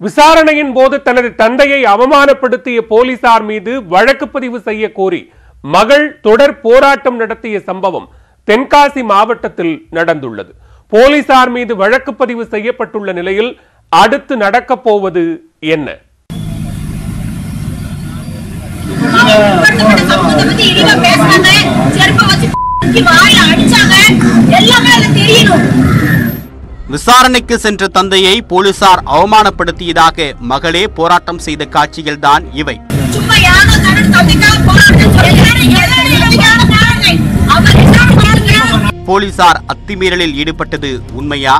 விசாரணையின் போது தனது தந்தையை அவமானப்படுத்திய போலீசார் மீது வழக்கு பதிவு செய்ய கோரி மகள் தொடர் போராட்டம் நடத்திய சம்பவம் தென்காசி மாவட்டத்தில் நடந்துள்ளது போலீசார் மீது வழக்கு பதிவு செய்யப்பட்டுள்ள நிலையில் அடுத்து நடக்கப் போவது என்ன ஒருத்தவங்க சமூகத்தை பத்தி இழிவா பேசுனாங்க செருப்பை வச்சு தூக்கி வாயில அடிச்சாங்க எல்லாமே அதுல தெரியணும் விசாரணைக்கு சென்ற தந்தையை போலீசார் அவமானப்படுத்தியதாக மகளே போராட்டம் செய்த காட்சிகள்தான் இவை சும்மா யாரோ தன்னோட தம்பிக்காக போராட்டம் சொல்லி எல்லாரும் எல்லாரும் எதுக்காக பாருங்க அவர் என்ன பாருங்க போலீசார் அத்துமீறலில் ஈடுபட்டது உண்மையா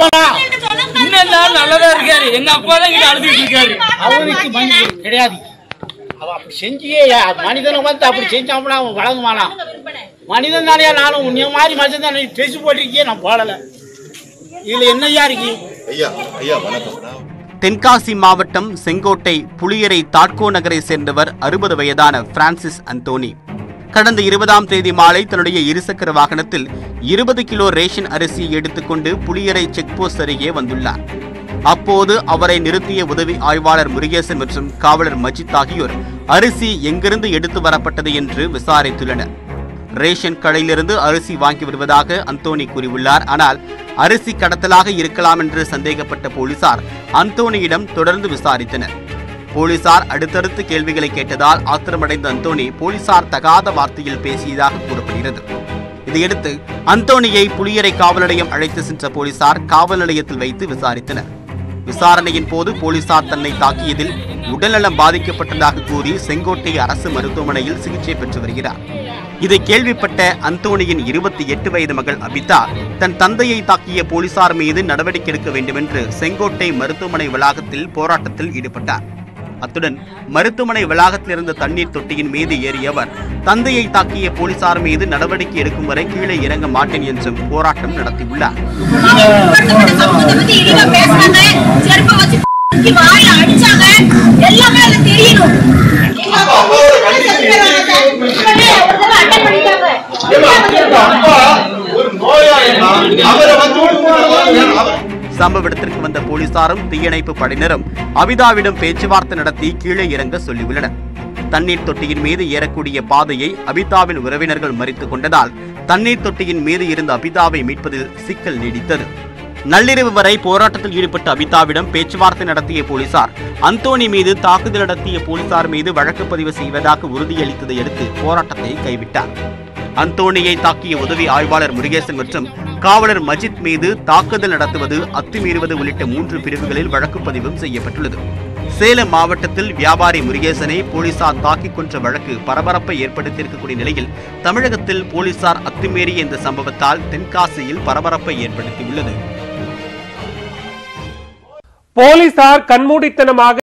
இன்னும் நாள் நல்லதா இருக்காரு எங்க அப்பா தான் இங்க அழுதுட்டு இருக்காரு அவனுக்கு மனிதன் கிடையாது அவன் அப்படி செஞ்சியே மனிதனை வந்து அப்படி செஞ்சாப்புல அவன் வழங்குவானா மனிதன் தானே நானும் உன்னைய மாதிரி மனுஷன் தானே ட்ரெஸ் போட்டிருக்கியே நான் போடல இதுல என்னையா இருக்கு ஐயா ஐயா வணக்கம் தென்காசி மாவட்டம் செங்கோட்டை புளியரை தாட்கோ நகரை சேர்ந்தவர் அறுபது வயதான பிரான்சிஸ் அந்தோனி கடந்த இருபதாம் தேதி மாலை தன்னுடைய இருசக்கர வாகனத்தில் இருபது கிலோ ரேஷன் அரிசியை எடுத்துக்கொண்டு புளியரை செக் போஸ்ட் அருகே வந்துள்ளார் அப்போது அவரை நிறுத்திய உதவி ஆய்வாளர் முருகேசன் மற்றும் காவலர் மஜித் ஆகியோர் அரிசி எங்கிருந்து எடுத்து வரப்பட்டது என்று விசாரித்துள்ளனர் ரேஷன் கடையிலிருந்து அரிசி வாங்கி வருவதாக அந்தோணி கூறியுள்ளார் ஆனால் அரிசி கடத்தலாக இருக்கலாம் என்று சந்தேகப்பட்ட போலீசார் அந்தோணியிடம் தொடர்ந்து விசாரித்தனர் போலீசார் அடுத்தடுத்து கேள்விகளை கேட்டதால் ஆத்திரமடைந்த அந்தோணி போலீசார் தகாத வார்த்தையில் பேசியதாக கூறப்படுகிறது இதையடுத்து அந்தோணியை புளியரை காவல் நிலையம் அழைத்து சென்ற போலீசார் காவல் நிலையத்தில் வைத்து விசாரித்தனர் விசாரணையின் போது போலீசார் தன்னை தாக்கியதில் உடல்நலம் பாதிக்கப்பட்டதாக கூறி செங்கோட்டை அரசு மருத்துவமனையில் சிகிச்சை பெற்று வருகிறார் இதை கேள்விப்பட்ட அந்தோணியின் இருபத்தி எட்டு வயது மகள் அபிதா தன் தந்தையை தாக்கிய போலீசார் மீது நடவடிக்கை எடுக்க வேண்டும் என்று செங்கோட்டை மருத்துவமனை வளாகத்தில் போராட்டத்தில் ஈடுபட்டார் அத்துடன் மருத்துவமனை வளாகத்தில் இருந்த தண்ணீர் தொட்டியின் மீது ஏறிய அவர் தந்தையை தாக்கிய போலீசார் மீது நடவடிக்கை எடுக்கும் வரை கீழே இறங்க மாட்டேன் என்றும் போராட்டம் நடத்தியுள்ளார் ஒருத்தவங்க சமூகத்தை பத்தி இழிவா பேசுனாங்க செருப்பை வச்சு தூக்கி வாயில அடிச்சாங்க எல்லாமே அதுல தெரியணும் ஒரு தடவை அட்டன் பண்ணிட்டாங்க ஒரு நோயாளினா அவரை வந்து சம்பவ இடத்திற்கு வந்த போலீசாரும் தீயணைப்பு படையினரும் அபிதாவிடம் பேச்சுவார்த்தை நடத்தி கீழே இறங்க சொல்லியுள்ளனர் தண்ணீர் தொட்டியின் மீது ஏறக்கூடிய பாதையை அபிதாவின் உறவினர்கள் மறித்துக் கொண்டதால் தண்ணீர் தொட்டியின் மீது இருந்த அபிதாவை மீட்பதில் சிக்கல் நீடித்தது நள்ளிரவு வரை போராட்டத்தில் ஈடுபட்ட அபிதாவிடம் பேச்சுவார்த்தை நடத்திய போலீசார் அந்தோணி மீது தாக்குதல் நடத்திய போலீசார் மீது வழக்கு பதிவு செய்வதாக உறுதியளித்ததை அடுத்து போராட்டத்தை கைவிட்டார் அந்தோணியை தாக்கிய உதவி ஆய்வாளர் முருகேசன் மற்றும் காவலர் மஜித் மீது தாக்குதல் நடத்துவது அத்துமீறுவது உள்ளிட்ட மூன்று பிரிவுகளில் வழக்கு பதிவும் செய்யப்பட்டுள்ளது சேலம் மாவட்டத்தில் வியாபாரி முருகேசனை போலீசார் தாக்கிக் கொன்ற வழக்கு பரபரப்பை ஏற்படுத்தியிருக்கக்கூடிய நிலையில் தமிழகத்தில் போலீசார் அத்துமீறிய இந்த சம்பவத்தால் தென்காசியில் பரபரப்பை ஏற்படுத்தியுள்ளது போலீசார் கண்மூடித்தனமாக